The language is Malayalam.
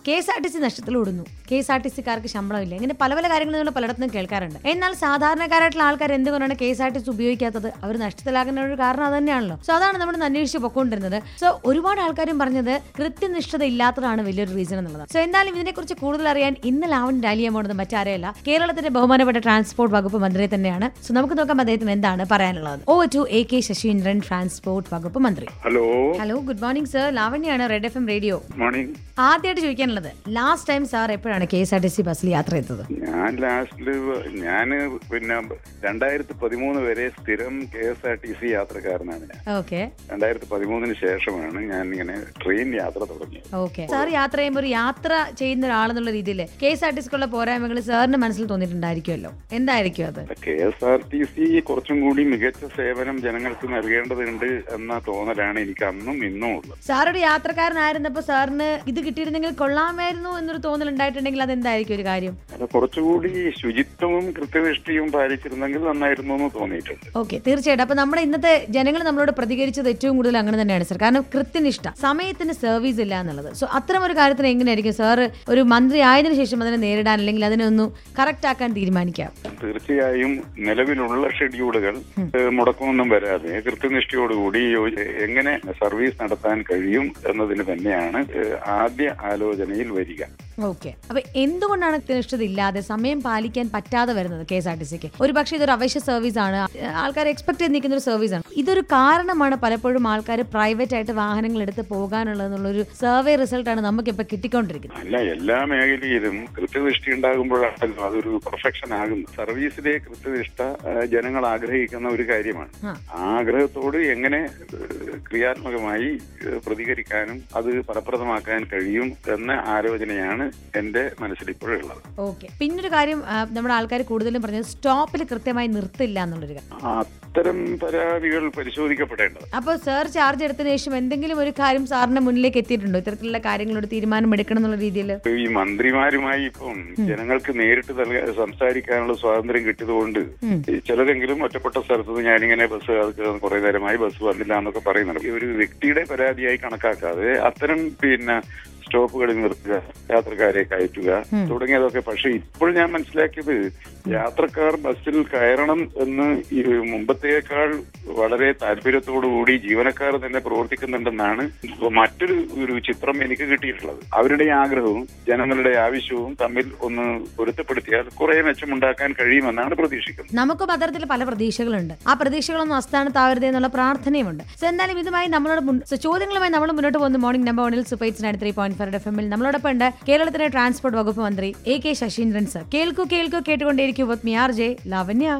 K S R T C നഷ്ടത്തിലോടുന്നു കെ എസ് ആർ ടി സിക്കാർക്ക് ശമ്പളമില്ല ഇങ്ങനെ പല പല കാര്യങ്ങൾ നമ്മൾ പലയിടത്തും കേൾക്കാറുണ്ട് എന്നാൽ സാധാരണക്കാരായിട്ടുള്ള ആൾക്കാർ എന്തുകൊണ്ടാണ് K S R T C ഉപയോഗിക്കാത്തത് അവർ നഷ്ടത്തിലാകുന്ന ഒരു കാരണം അത് തന്നെയാണല്ലോ സോ അതാണ് നമ്മൾ ഇന്ന് അന്വേഷിച്ച് പൊക്കോണ്ടിരുന്നത് സോ ഒരുപാട് ആൾക്കാരും പറഞ്ഞത് കൃത്യനിഷ്ഠത ഇല്ലാത്തതാണ് വലിയൊരു റീസൺ എന്നുള്ളത് സോ എന്തായാലും ഇതിനെക്കുറിച്ച് കൂടുതൽ അറിയാൻ ഇന്ന് ലാവൻ ഡാലിയ പോണത് മറ്റാരെയല്ല കേരളത്തിന്റെ ബഹുമാനപ്പെട്ട ട്രാൻസ്പോർട്ട് വകുപ്പ് മന്ത്രി തന്നെയാണ് സോ നമുക്ക് നോക്കാം അദ്ദേഹത്തിന് എന്താണ് പറയാനുള്ളത് ഓ to A K Saseendran transport വകുപ്പ് മന്ത്രി hello hello good morning sir ലാവണ്യാണ് red F M radio morning ആദ്യമായിട്ട് ചോദിക്കാനുള്ളത് ലാസ്റ്റ് ടൈം സാർ എപ്പോഴാണ് K S R T C ബസ്സിൽ യാത്ര ചെയ്തത് ഞാൻ ലാസ്റ്റില് ഞാൻ പിന്നെ രണ്ടായിരത്തി പതിമൂന്ന് വരെ സ്ഥിരം K S R T C യാത്രക്കാരനാണ് ഞാൻ ഓക്കെ രണ്ടായിരത്തി പതിമൂന്നിന് ശേഷമാണ് ഞാൻ ഇങ്ങനെ ട്രെയിൻ യാത്ര തുടങ്ങിയത് ഓക്കെ സാർ യാത്ര ചെയ്യുമ്പോൾ ഒരു യാത്ര ചെയ്യുന്ന ഒരാളെന്നുള്ള രീതിയിൽ കെ എസ് ആർ ടി സിക്കുള്ള പോരായ്മകൾ സാറിന് മനസ്സിൽ തോന്നിയിട്ടുണ്ടായിരിക്കുമല്ലോ എന്തായിരിക്കും അത് K S R T C കുറച്ചും കൂടി മികച്ച സേവനം ജനങ്ങൾക്ക് നൽകേണ്ടതുണ്ട് എന്ന തോന്നലാണ് എനിക്ക് അന്നും ഇന്നും ഉള്ളത് സാർ ഒരു യാത്രക്കാരനായിരുന്നപ്പോൾ സാറിന് ഇത് കിട്ടിയിരുന്നെങ്കിൽ കൊള്ളാമായിരുന്നു എന്നൊരു തോന്നൽ ഉണ്ടായിട്ടുണ്ടെങ്കിൽ അത് എന്തായിരിക്കും ഒരു കാര്യം അത് കുറച്ചുകൂടി ശുചിത്വവും കൃത്യനിഷ്ഠയും പാലിച്ചിരുന്നെങ്കിൽ നന്നായിരുന്നു എന്ന് തോന്നിയിട്ടുണ്ട് ഓക്കെ തീർച്ചയായിട്ടും അപ്പൊ നമ്മുടെ ഇന്നത്തെ ജനങ്ങൾ നമ്മളോട് പ്രതികരിച്ചത് ഏറ്റവും കൂടുതൽ അങ്ങനെ തന്നെയാണ് സർ കാരണം കൃത്യനിഷ്ഠ സമയത്തിന് സർവീസ് ഇല്ല എന്നുള്ളത് സോ അത്തരം ഒരു കാര്യത്തിന് എങ്ങനെയായിരിക്കും സാർ ഒരു മന്ത്രി ആയതിനു ശേഷം അതിനെ നേരിടാൻ അല്ലെങ്കിൽ അതിനെ ഒന്ന് കറക്റ്റ് ആക്കാൻ തീരുമാനിക്കാം തീർച്ചയായും നിലവിലുള്ള ഷെഡ്യൂളുകൾ ഏഹ്, മുടക്കമൊന്നും വരാതെ കൃത്യനിഷ്ഠയോടുകൂടി യോ- എങ്ങനെ സർവീസ് നടത്താൻ കഴിയും എന്നതിന് തന്നെയാണ് ഏഹ്, ആദ്യ ആലോചനയിൽ വരിക ഓക്കെ അപ്പൊ എന്തുകൊണ്ടാണ് കൃത്യനിഷ്ഠത ഇല്ലാതെ സമയം പാലിക്കാൻ പറ്റാതെ വരുന്നത് കെ എസ് ആർ ടി സിക്ക് ഒരു പക്ഷേ ഇതൊരു അവശ്യ സർവീസ് ആണ് ആൾക്കാർ എക്സ്പെക്ട് ചെയ്ത് നിൽക്കുന്ന ഒരു സർവീസ് ആണ് ഇതൊരു കാരണമാണ് പലപ്പോഴും ആൾക്കാർ പ്രൈവറ്റ് ആയിട്ട് വാഹനങ്ങൾ എടുത്ത് പോകാനുള്ളതെന്നുള്ളൊരു സർവേ റിസൾട്ടാണ് നമുക്കിപ്പോൾ കിട്ടിക്കൊണ്ടിരിക്കുന്നത് അല്ല എല്ലാ മേഖലയിലും കൃത്യനിഷ്ഠ ഉണ്ടാകുമ്പോഴാണല്ലോ അതൊരു പെർഫെക്ഷൻ ആകുന്നത് സർവീസിലെ കൃത്യനിഷ്ഠ ഏഹ്, ജനങ്ങൾ ആഗ്രഹിക്കുന്ന ഒരു കാര്യമാണ് ആ. ആ ആഗ്രഹത്തോട് എങ്ങനെ ഏഹ്, ക്രിയാത്മകമായി ഏഹ്, പ്രതികരിക്കാനും അത് ഫലപ്രദമാക്കാൻ കഴിയും എന്ന ആലോചനയാണ് എന്റെ മനസ്സിൽ ഇപ്പോഴുള്ളത് ഓക്കെ പിന്നൊരു കാര്യം ആ, നമ്മുടെ ആൾക്കാർ കൂടുതലും പറഞ്ഞത് സ്റ്റോപ്പിൽ കൃത്യമായി നിർത്തില്ല എന്നുള്ളൊരു കാര്യം അത്തരം പരാതികൾ പരിശോധിക്കപ്പെടേണ്ടത് അപ്പോൾ സാർ ചാർജ് എടുത്തതിന് ശേഷം എന്തെങ്കിലും ഒരു കാര്യം സാറിന്റെ മുന്നിലേക്ക് എത്തിയിട്ടുണ്ടോ ഇത്തരത്തിലുള്ള കാര്യങ്ങളോട് തീരുമാനം എടുക്കണം എന്നുള്ള രീതിയിൽ ഇപ്പൊ ഈ മന്ത്രിമാരുമായി ഇപ്പം ജനങ്ങൾക്ക് നേരിട്ട് നൽകാൻ സംസാരിക്കാനുള്ള സ്വാതന്ത്ര്യം കിട്ടിയതുകൊണ്ട് ഈ ചിലരെങ്കിലും ഒറ്റപ്പെട്ട സ്ഥലത്ത് നിന്ന് ഞാനിങ്ങനെ ബസ് കുറെ നേരമായി ബസ് വന്നില്ല എന്നൊക്കെ പറയുന്നുണ്ട് ഈ ഒരു വ്യക്തിയുടെ പരാതിയായി കണക്കാക്കാതെ അത്തരം പിന്നെ സ്റ്റോപ്പുകളിൽ നിർത്തുക യാത്രക്കാരെ കയറ്റുക തുടങ്ങിയതൊക്കെ പക്ഷെ ഇപ്പോൾ ഞാൻ മനസ്സിലാക്കിയത് യാത്രക്കാർ ബസ്സിൽ കയറണം എന്ന് ഈ മുമ്പത്തേക്കാൾ വളരെ താല്പര്യത്തോടുകൂടി ജീവനക്കാർ തന്നെ പ്രവർത്തിക്കുന്നുണ്ടെന്നാണ് മറ്റൊരു ഒരു ചിത്രം എനിക്ക് കിട്ടിയിട്ടുള്ളത് അവരുടെ ആഗ്രഹവും ജനങ്ങളുടെ ആവശ്യവും തമ്മിൽ ഒന്ന് പൊരുത്തപ്പെടുത്തിയാൽ കുറെ മെച്ചമുണ്ടാക്കാൻ കഴിയുമെന്നാണ് പ്രതീക്ഷിക്കുന്നത് നമുക്കും അത്തരത്തിൽ പല പ്രതീക്ഷകളുണ്ട് ആ പ്രതീക്ഷകളൊന്നും അസ്ഥാനത്താവരുത് എന്നുള്ള പ്രാർത്ഥനയുമുണ്ട് സോ എന്തായാലും ഇതുമായി നമ്മളോട് മുൻ- so ചോദ്യങ്ങളുമായി നമ്മൾ മുന്നോട്ട് പോകുന്ന മോർണിംഗ് നമ്പർ വണിൽ സുപ്പൈറ്റ്സ് nine three point five F എമ്മിൽ നമ്മളോടൊപ്പം ഉണ്ട് കേരളത്തിലെ ട്രാൻസ്പോർട്ട് വകുപ്പ് മന്ത്രി എ കെ ശശീന്ദ്രൻ സർ കേൾക്കൂ കേൾക്കൂ കേട്ടുകൊണ്ടേയിരിക്കൂ വിത്ത് മി ആർ ജെ ലാവണ്യ